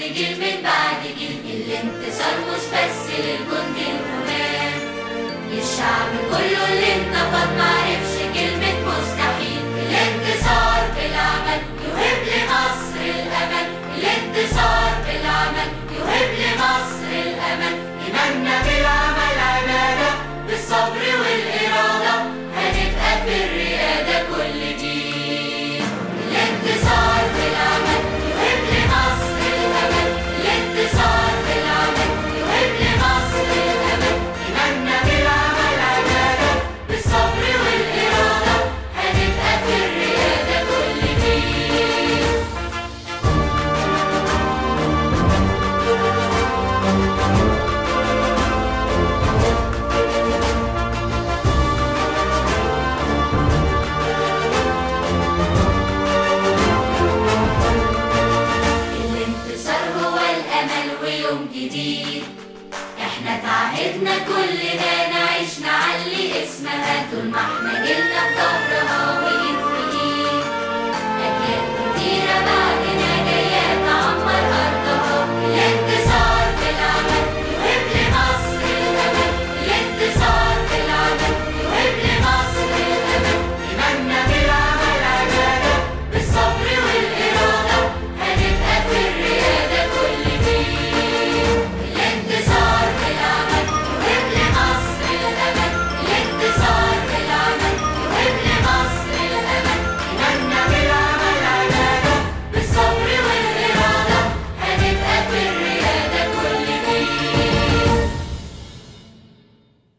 جيل من بعد جيل الانتصار مش بس للجند الهمام للشعب كله اللي انتفض معرفش كلمة مستحيل الانتصار بالعمل يوهب لمصر الأمل الانتصار بالعمل يوهب لمصر الأمل إيماننا بالعمل عبادة بالصبر والإرادة هنبقى في الريادة كل جيل الانتصار بالعمل يوهب لمصر الأمل الانتصار بالعمل يوهب لمصر الأمل إيماننا بالعمل عبادة بالصبر والإرادة هنبقى في الريادة كل جيل الانتصار هو الأمل ويوم جديد احنا تعهدنا كلنا نعيش نعلي اسمها طول ما احنا جيلنا في